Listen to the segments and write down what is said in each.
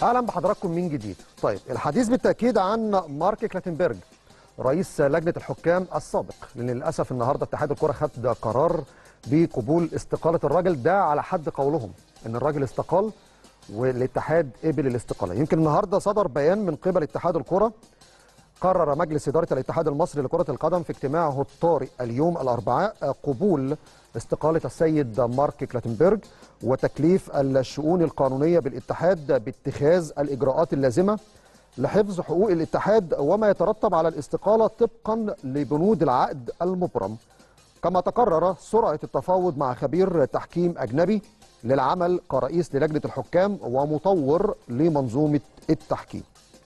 اهلا بحضراتكم من جديد طيب الحديث بالتاكيد عن مارك كلاتنبرج رئيس لجنه الحكام السابق لان للاسف النهارده اتحاد الكره خد قرار بقبول استقاله الراجل ده على حد قولهم ان الراجل استقال والاتحاد قبل الاستقاله يمكن النهارده صدر بيان من قبل اتحاد الكره قرر مجلس إدارة الاتحاد المصري لكرة القدم في اجتماعه الطارئ اليوم الأربعاء قبول استقالة السيد مارك كلاتنبرج وتكليف الشؤون القانونية بالاتحاد باتخاذ الإجراءات اللازمة لحفظ حقوق الاتحاد وما يترتب على الاستقالة طبقا لبنود العقد المبرم كما تقرر سرعة التفاوض مع خبير تحكيم أجنبي للعمل كرئيس للجنة الحكام ومطور لمنظومة التحكيم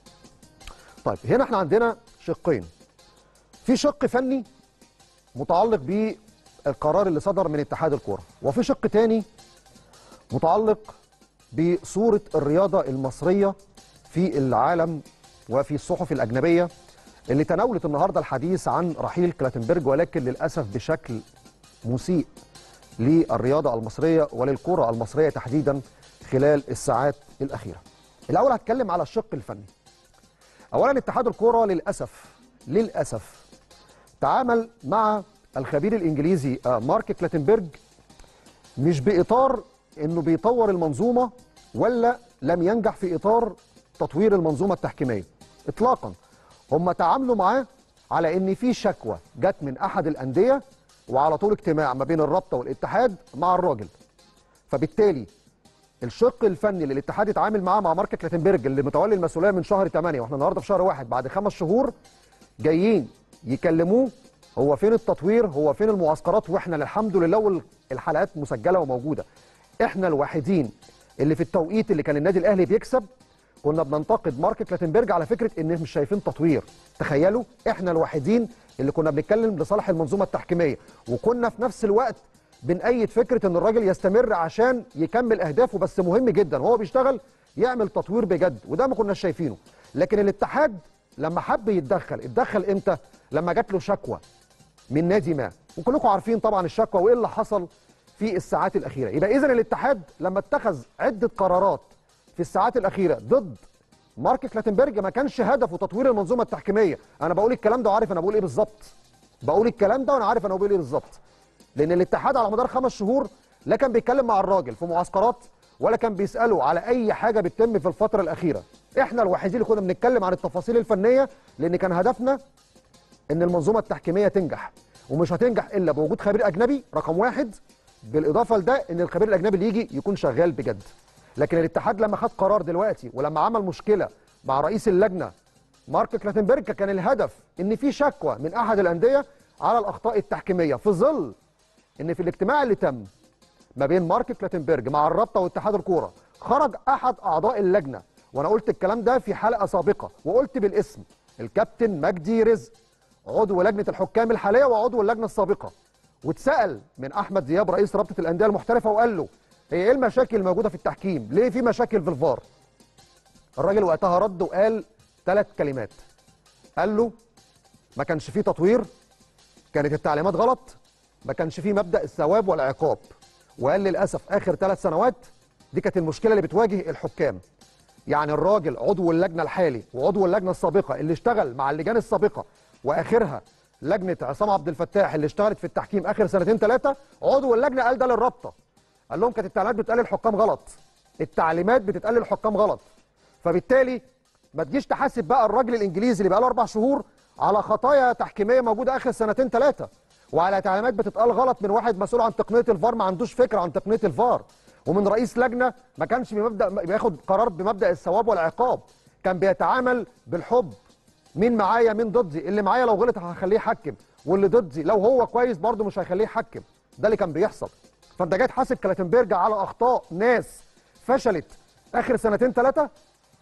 طيب هنا احنا عندنا شقين في شق فني متعلق بالقرار اللي صدر من اتحاد الكوره وفي شق تاني متعلق بصوره الرياضه المصريه في العالم وفي الصحف الاجنبيه اللي تناولت النهارده الحديث عن رحيل كلاتنبرج ولكن للاسف بشكل مسيء للرياضه المصريه وللكره المصريه تحديدا خلال الساعات الاخيره. الاول هتكلم على الشق الفني. اولا اتحاد الكوره للاسف للاسف تعامل مع الخبير الانجليزي مارك كلاتنبرج مش باطار انه بيطور المنظومه ولا لم ينجح في اطار تطوير المنظومه التحكيميه اطلاقا هم تعاملوا معاه على ان في شكوى جت من احد الانديه وعلى طول اجتماع ما بين الرابطه والاتحاد مع الراجل فبالتالي الشق الفني اللي الاتحاد اتعامل معاه مع مارك كلاتنبرج اللي متولي المسؤوليه من شهر 8 واحنا النهارده في شهر واحد بعد خمس شهور جايين يكلموه هو فين التطوير هو فين المعسكرات واحنا الحمد لله الحلقات مسجله وموجوده احنا الوحيدين اللي في التوقيت اللي كان النادي الاهلي بيكسب كنا بننتقد مارك كلاتنبرج على فكره ان مش شايفين تطوير تخيلوا احنا الوحيدين اللي كنا بنتكلم لصالح المنظومه التحكيميه وكنا في نفس الوقت بنأيد فكره ان الراجل يستمر عشان يكمل اهدافه بس مهم جدا وهو بيشتغل يعمل تطوير بجد وده ما كناش شايفينه لكن الاتحاد لما حب يتدخل اتدخل امتى لما جات له شكوى من نادي ما وكلكم عارفين طبعا الشكوى وايه اللي حصل في الساعات الاخيره يبقى اذا الاتحاد لما اتخذ عده قرارات في الساعات الاخيره ضد مارك كلاتنبرج ما كانش هدفه تطوير المنظومه التحكيميه انا بقول الكلام ده وعارف انا بقول ايه بالظبط بقول الكلام ده وانا عارف انا بقول ايه بالظبط لان الاتحاد على مدار خمس شهور لا كان بيتكلم مع الراجل في معسكرات ولا كان بيساله على اي حاجه بتتم في الفتره الاخيره احنا الوحيدين اللي كنا بنتكلم عن التفاصيل الفنيه لان كان هدفنا ان المنظومه التحكيميه تنجح ومش هتنجح الا بوجود خبير اجنبي رقم واحد بالاضافه لده ان الخبير الاجنبي اللي يجي يكون شغال بجد لكن الاتحاد لما خد قرار دلوقتي ولما عمل مشكله مع رئيس اللجنه مارك كلاتنبرج كان الهدف ان في شكوى من احد الانديه على الاخطاء التحكيميه في ظل ان في الاجتماع اللي تم ما بين مارك كلاتنبرج مع الرابطه واتحاد الكوره خرج احد اعضاء اللجنه وانا قلت الكلام ده في حلقه سابقه وقلت بالاسم الكابتن مجدي رزق عضو لجنه الحكام الحاليه وعضو اللجنه السابقه واتسال من احمد دياب رئيس رابطه الانديه المحترفه وقال له هي ايه المشاكل الموجوده في التحكيم ليه في مشاكل في الفار الراجل وقتها رد وقال ثلاث كلمات قال له ما كانش فيه تطوير كانت التعليمات غلط ما كانش فيه مبدا الثواب والعقاب وقال للاسف اخر ثلاث سنوات دي كانت المشكله اللي بتواجه الحكام يعني الراجل عضو اللجنه الحالي وعضو اللجنه السابقه اللي اشتغل مع اللجان السابقه واخرها لجنه عصام عبد الفتاح اللي اشتغلت في التحكيم اخر سنتين ثلاثه عضو اللجنه قال ده للرابطه قال لهم كانت التعليمات بتقال للحكام غلط التعليمات بتتقال للحكام غلط فبالتالي ما تجيش تحاسب بقى الراجل الانجليزي اللي بقى له اربع شهور على خطايا تحكيميه موجوده اخر سنتين ثلاثه وعلى تعليمات بتتقال غلط من واحد مسؤول عن تقنيه الفار ما عندوش فكره عن تقنيه الفار ومن رئيس لجنه ما كانش بمبدا بياخد قرار بمبدا الثواب والعقاب كان بيتعامل بالحب مين معايا مين ضدي اللي معايا لو غلط هخليه يحكم واللي ضدي لو هو كويس برضه مش هيخليه يحكم ده اللي كان بيحصل فانت جاي تحاسب كلاتنبرج على اخطاء ناس فشلت اخر سنتين ثلاثه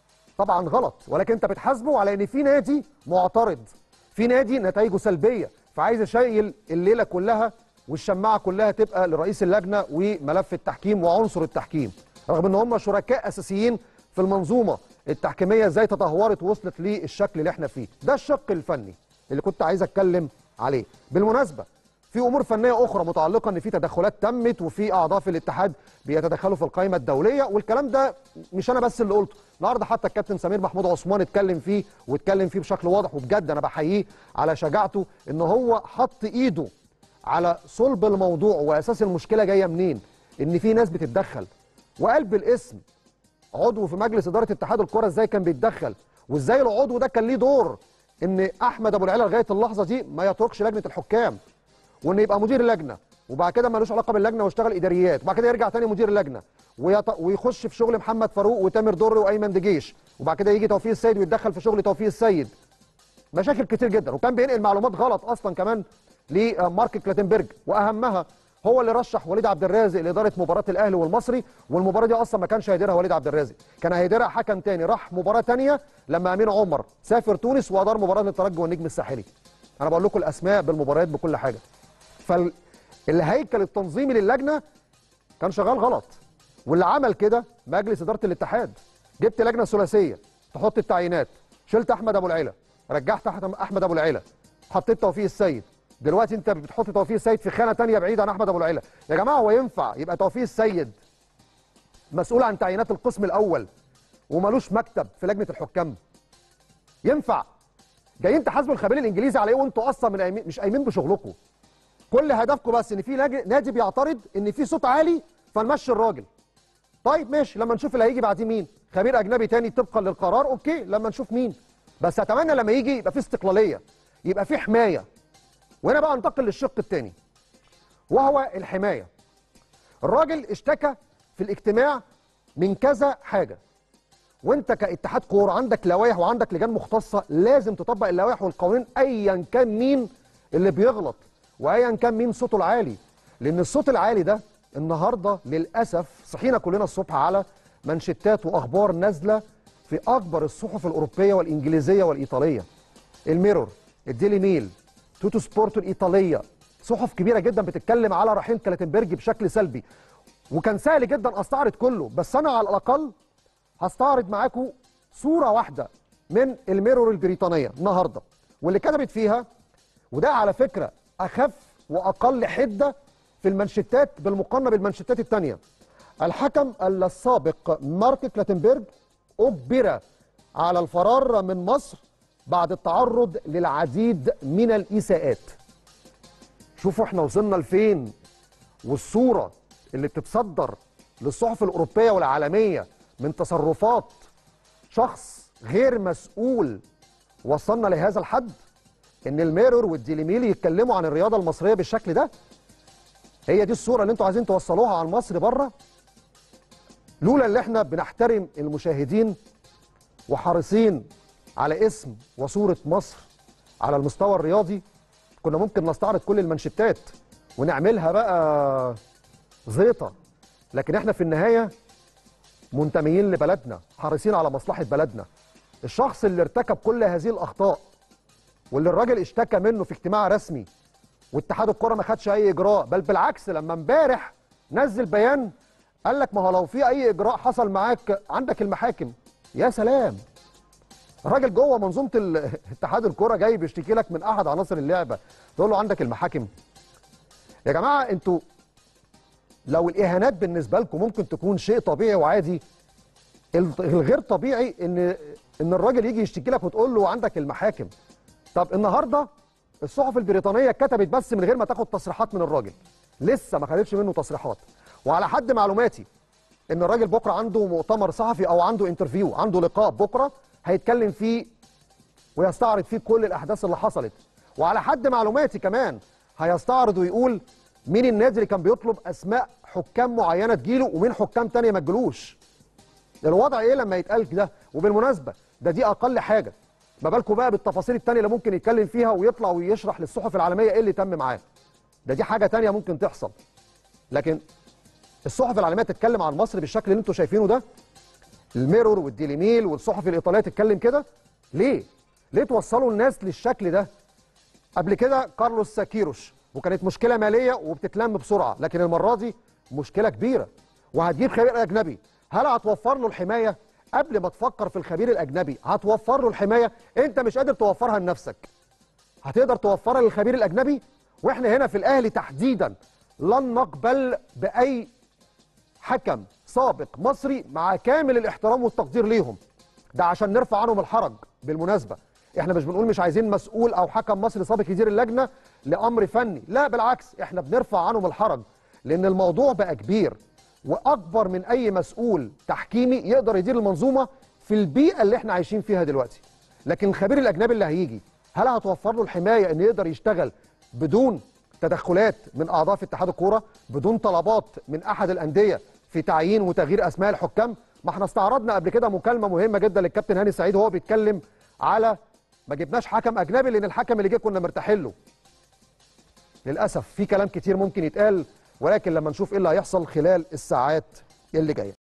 طبعا غلط ولكن انت بتحاسبه على ان في نادي معترض في نادي نتائجه سلبيه فعايز يشيل الليله كلها والشماعه كلها تبقى لرئيس اللجنه وملف التحكيم وعنصر التحكيم رغم ان هم شركاء اساسيين في المنظومه التحكيميه ازاي تدهورت ووصلت للشكل اللي احنا فيه ده الشق الفني اللي كنت عايز اتكلم عليه بالمناسبه في امور فنيه اخرى متعلقه ان في تدخلات تمت وفي اعضاء في الاتحاد بيتدخلوا في القائمه الدوليه والكلام ده مش انا بس اللي قلته النهارده حتى الكابتن سمير محمود عثمان اتكلم فيه واتكلم فيه بشكل واضح وبجد انا بحييه على شجاعته ان هو حط ايده على صلب الموضوع واساس المشكله جايه منين ان في ناس بتتدخل وقال بالاسم عضو في مجلس اداره اتحاد الكره ازاي كان بيتدخل وازاي العضو ده كان ليه دور ان احمد ابو العلا لغايه اللحظه دي ما يتركش لجنه الحكام وان يبقى مدير لجنه وبعد كده ملوش علاقه باللجنه ويشتغل اداريات وبعد كده يرجع تاني مدير لجنه ويط... ويخش في شغل محمد فاروق وتامر دري وايمن دجيش وبعد كده يجي توفيق السيد ويتدخل في شغل توفيق السيد مشاكل كتير جدا وكان بينقل معلومات غلط اصلا كمان لمارك كلاتنبرج واهمها هو اللي رشح وليد عبد الرازق لاداره مباراه الاهلي والمصري والمباراه دي اصلا ما كانش هيديرها وليد عبد الرازق كان هيديرها حكم تاني راح مباراه تانيه لما امين عمر سافر تونس وادار مباراه للترجي والنجم الساحلي انا بقول لكم الاسماء بالمباريات بكل حاجه فالهيكل التنظيمي للجنه كان شغال غلط واللي عمل كده مجلس اداره الاتحاد جبت لجنه ثلاثيه تحط التعيينات شلت احمد ابو العيله رجعت احمد ابو العيله حطيت توفيق السيد دلوقتي انت بتحط توفيق السيد في خانه ثانيه بعيد عن احمد ابو العيله يا جماعه هو ينفع يبقى توفيق السيد مسؤول عن تعيينات القسم الاول ومالوش مكتب في لجنه الحكام ينفع جايين تحاسبوا الخبير الانجليزي على ايه وانتوا اصلا من أيمين مش قايمين بشغلكم كل هدفكم بس ان في نادي بيعترض ان في صوت عالي فنمشي الراجل طيب ماشي لما نشوف اللي هيجي بعديه مين خبير اجنبي تاني طبقا للقرار اوكي لما نشوف مين بس اتمنى لما يجي يبقى في استقلاليه يبقى في حمايه وهنا بقى انتقل للشق الثاني وهو الحمايه الراجل اشتكى في الاجتماع من كذا حاجه وانت كاتحاد كوره عندك لوائح وعندك لجان مختصه لازم تطبق اللوائح والقوانين ايا كان مين اللي بيغلط وايا كان مين صوته العالي لان الصوت العالي ده النهارده للاسف صحينا كلنا الصبح على منشتات واخبار نازله في اكبر الصحف الاوروبيه والانجليزيه والايطاليه الميرور الديلي ميل توتو سبورت الايطاليه صحف كبيره جدا بتتكلم على رحيل كلاتنبرج بشكل سلبي وكان سهل جدا استعرض كله بس انا على الاقل هستعرض معاكم صوره واحده من الميرور البريطانيه النهارده واللي كتبت فيها وده على فكره اخف واقل حده في المانشيتات بالمقارنه بالمانشيتات الثانيه الحكم السابق مارك كلاتنبرج اجبر على الفرار من مصر بعد التعرض للعديد من الإساءات شوفوا احنا وصلنا لفين والصورة اللي بتتصدر للصحف الأوروبية والعالمية من تصرفات شخص غير مسؤول وصلنا لهذا الحد ان الميرور والديلي ميل يتكلموا عن الرياضة المصرية بالشكل ده هي دي الصورة اللي انتوا عايزين توصلوها عن مصر بره لولا اللي احنا بنحترم المشاهدين وحريصين على اسم وصورة مصر على المستوى الرياضي كنا ممكن نستعرض كل المنشتات ونعملها بقى زيطة لكن احنا في النهاية منتميين لبلدنا حريصين على مصلحة بلدنا الشخص اللي ارتكب كل هذه الأخطاء واللي الراجل اشتكى منه في اجتماع رسمي واتحاد الكرة ما خدش أي إجراء بل بالعكس لما امبارح نزل بيان قال لك ما هو لو في أي إجراء حصل معاك عندك المحاكم يا سلام الراجل جوه منظومه اتحاد الكوره جاي بيشتكي لك من احد عناصر اللعبه تقول له عندك المحاكم يا جماعه انتوا لو الاهانات بالنسبه لكم ممكن تكون شيء طبيعي وعادي الغير طبيعي ان ان الراجل يجي يشتكي لك وتقول له عندك المحاكم طب النهارده الصحف البريطانيه كتبت بس من غير ما تاخد تصريحات من الراجل لسه ما خدتش منه تصريحات وعلى حد معلوماتي ان الراجل بكره عنده مؤتمر صحفي او عنده انترفيو عنده لقاء بكره هيتكلم فيه ويستعرض فيه كل الاحداث اللي حصلت وعلى حد معلوماتي كمان هيستعرض ويقول مين النادي اللي كان بيطلب اسماء حكام معينه تجيله ومين حكام تانية ما تجيلوش الوضع ايه لما يتقال كده وبالمناسبه ده دي اقل حاجه ما بالكم بقى بالتفاصيل التانية اللي ممكن يتكلم فيها ويطلع ويشرح للصحف العالميه ايه اللي تم معاه ده دي حاجه تانية ممكن تحصل لكن الصحف العالميه تتكلم عن مصر بالشكل اللي انتم شايفينه ده الميرور والديلي ميل والصحف الايطاليه تتكلم كده ليه ليه توصلوا الناس للشكل ده قبل كده كارلوس ساكيروش وكانت مشكله ماليه وبتتلم بسرعه لكن المره دي مشكله كبيره وهتجيب خبير اجنبي هل هتوفر له الحمايه قبل ما تفكر في الخبير الاجنبي هتوفر له الحمايه انت مش قادر توفرها لنفسك هتقدر توفرها للخبير الاجنبي واحنا هنا في الاهلي تحديدا لن نقبل باي حكم سابق مصري مع كامل الاحترام والتقدير ليهم ده عشان نرفع عنهم الحرج بالمناسبه احنا مش بنقول مش عايزين مسؤول او حكم مصري سابق يدير اللجنه لامر فني لا بالعكس احنا بنرفع عنهم الحرج لان الموضوع بقى كبير واكبر من اي مسؤول تحكيمي يقدر يدير المنظومه في البيئه اللي احنا عايشين فيها دلوقتي لكن الخبير الاجنبي اللي هيجي هل هتوفر له الحمايه ان يقدر يشتغل بدون تدخلات من اعضاء في اتحاد الكوره بدون طلبات من احد الانديه في تعيين وتغيير اسماء الحكام ما احنا استعرضنا قبل كده مكالمه مهمه جدا للكابتن هاني سعيد وهو بيتكلم على ما جبناش حكم اجنبي لان الحكم اللي جه كنا مرتاحين له للاسف في كلام كتير ممكن يتقال ولكن لما نشوف ايه اللي هيحصل خلال الساعات اللي جايه